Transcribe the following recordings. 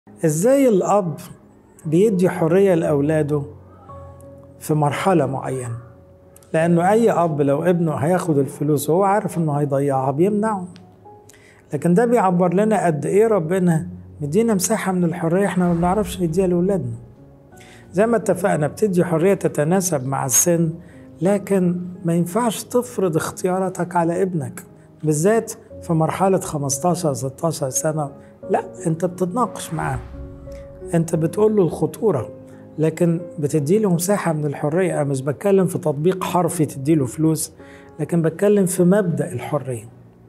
ازاي الاب بيدي حريه لاولاده في مرحله معينه لانه اي اب لو ابنه هياخد الفلوس وهو عارف انه هيضيعها بيمنعه لكن ده بيعبر لنا قد ايه ربنا مدينا مساحه من الحريه احنا ما بنعرفش نديها لاولادنا زي ما اتفقنا بتدي حريه تتناسب مع السن لكن ما ينفعش تفرض اختياراتك على ابنك بالذات في مرحلة 15 16 سنة لا انت بتتناقش معاه انت بتقول له الخطورة لكن بتدي له مساحة من الحرية أنا مش بتكلم في تطبيق حرفي تدي له فلوس لكن بتكلم في مبدأ الحرية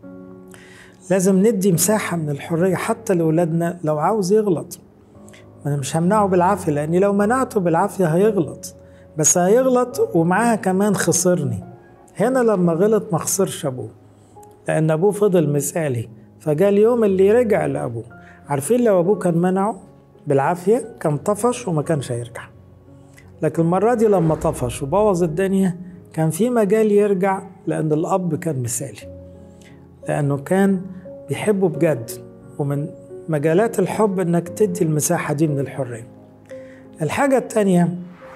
لازم ندي مساحة من الحرية حتى لأولادنا لو عاوز يغلط أنا مش همنعه بالعافية لأني لو منعته بالعافية هيغلط بس هيغلط ومعاها كمان خسرني هنا لما غلط ما خسرش أبوه لأن أبوه فضل مثالي فجاء اليوم اللي رجع لأبوه عارفين لو أبوه كان منعه بالعافية كان طفش وما كانش هيرجع لكن المرة دي لما طفش وبوظ الدنيا كان في مجال يرجع لأن الأب كان مثالي لأنه كان بيحبه بجد ومن مجالات الحب إنك تدي المساحة دي من الحرية الحاجة التانية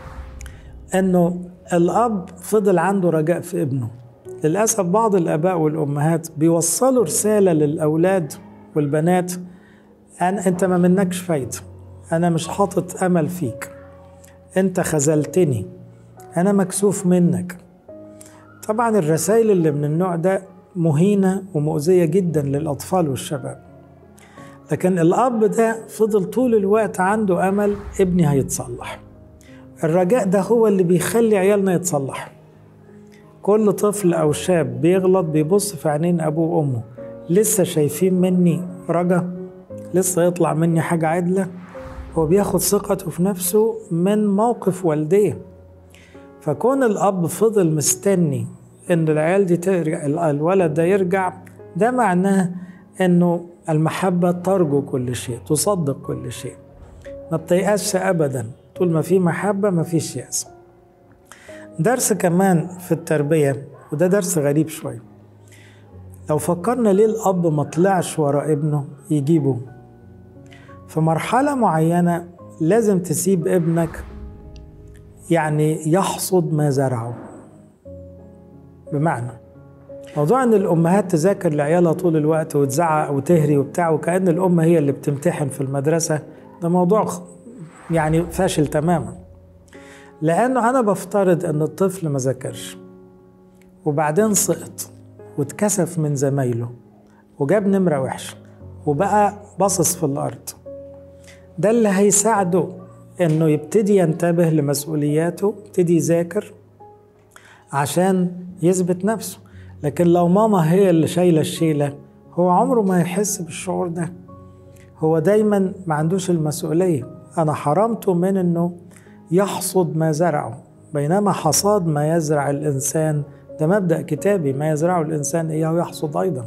إنه الأب فضل عنده رجاء في ابنه للأسف بعض الآباء والأمهات بيوصلوا رسالة للأولاد والبنات أن أنت ما منكش فايدة أنا مش حاطط أمل فيك أنت خذلتني أنا مكسوف منك طبعا الرسائل اللي من النوع ده مهينة ومؤذية جدا للأطفال والشباب لكن الأب ده فضل طول الوقت عنده أمل ابني هيتصلح الرجاء ده هو اللي بيخلي عيالنا يتصلحوا كل طفل أو شاب بيغلط بيبص في عينين أبوه وأمه لسه شايفين مني رجا لسه يطلع مني حاجة عدلة هو بياخد ثقته في نفسه من موقف والديه فكون الأب فضل مستني إن العيال دي ترجع الولد ده يرجع ده معناه إنه المحبة ترجو كل شيء تصدق كل شيء ما بتيأسش أبدا طول ما في محبة ما فيش يأس درس كمان في التربية وده درس غريب شوية لو فكرنا ليه الأب ما طلعش ورا ابنه يجيبه في مرحلة معينة لازم تسيب ابنك يعني يحصد ما زرعه بمعنى موضوع ان الامهات تذاكر لعيالها طول الوقت وتزعق وتهري وبتاع وكأن الام هي اللي بتمتحن في المدرسة ده موضوع يعني فاشل تماما لانه انا بفترض ان الطفل ما ذاكرش وبعدين سقط واتكسف من زمايله وجاب نمرة وحشة وبقى باصص في الأرض ده اللي هيساعده إنه يبتدي ينتبه لمسؤولياته يبتدي يذاكر عشان يثبت نفسه لكن لو ماما هي اللي شايلة الشيلة هو عمره ما يحس بالشعور ده هو دايما ما عندوش المسؤولية أنا حرمته من إنه يحصد ما زرعه بينما حصاد ما يزرع الإنسان ده مبدأ كتابي ما يزرعه الإنسان إياه يحصد أيضا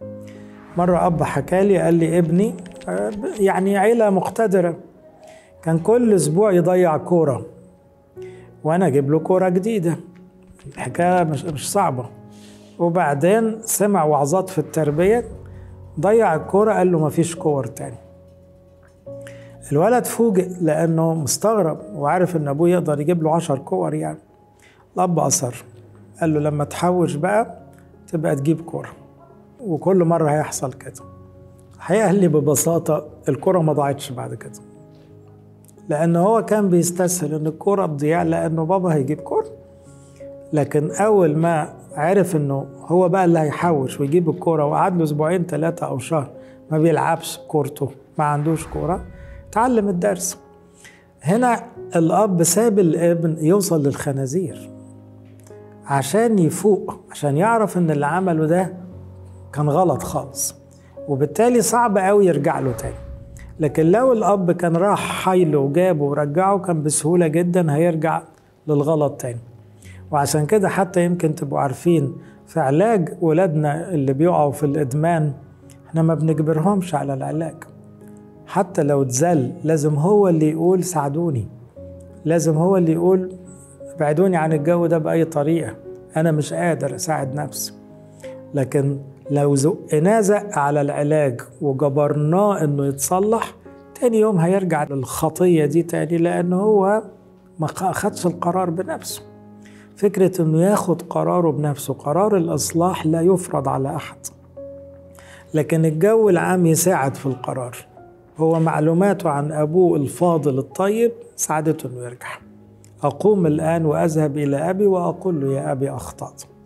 مرة أب حكالي قال لي ابني يعني عيلة مقتدرة كان كل أسبوع يضيع كورة وأنا أجيب له كورة جديدة الحكاية مش, مش صعبة وبعدين سمع وعظات في التربية ضيع الكورة قال له مفيش كور تاني الولد فوجئ لأنه مستغرب وعارف إن أبوه يقدر يجيب له عشر كور يعني الأب أصر قال له لما تحوش بقى تبقى تجيب كورة وكل مرة هيحصل كده الحقيقة لي ببساطة الكرة ما ضاعتش بعد كده لأن هو كان بيستسهل إن الكرة تضيع لأنه بابا هيجيب كورة لكن أول ما عرف إنه هو بقى اللي هيحوش ويجيب الكورة وقعد له أسبوعين ثلاثة أو شهر ما بيلعبش كورته ما عندوش كورة اتعلم الدرس هنا الأب ساب الابن يوصل للخنازير عشان يفوق عشان يعرف ان اللي عمله ده كان غلط خالص وبالتالي صعب قوي يرجع له تاني لكن لو الاب كان راح حايله وجابه ورجعه كان بسهولة جدا هيرجع للغلط تاني وعشان كده حتى يمكن تبقوا عارفين في علاج ولادنا اللي بيقعوا في الادمان احنا ما بنجبرهمش على العلاج حتى لو اتذل لازم هو اللي يقول ساعدوني لازم هو اللي يقول ابعدوني عن الجو ده بأي طريقة أنا مش قادر أساعد نفسي لكن لو زقناه زق على العلاج وجبرناه إنه يتصلح تاني يوم هيرجع للخطية دي تاني لأنه هو ما أخدش القرار بنفسه فكرة أنه ياخد قراره بنفسه قرار الإصلاح لا يفرض على أحد لكن الجو العام يساعد في القرار هو معلوماته عن أبوه الفاضل الطيب ساعدته أنه يرجع أقوم الآن وأذهب إلى أبي وأقول له يا أبي أخطأت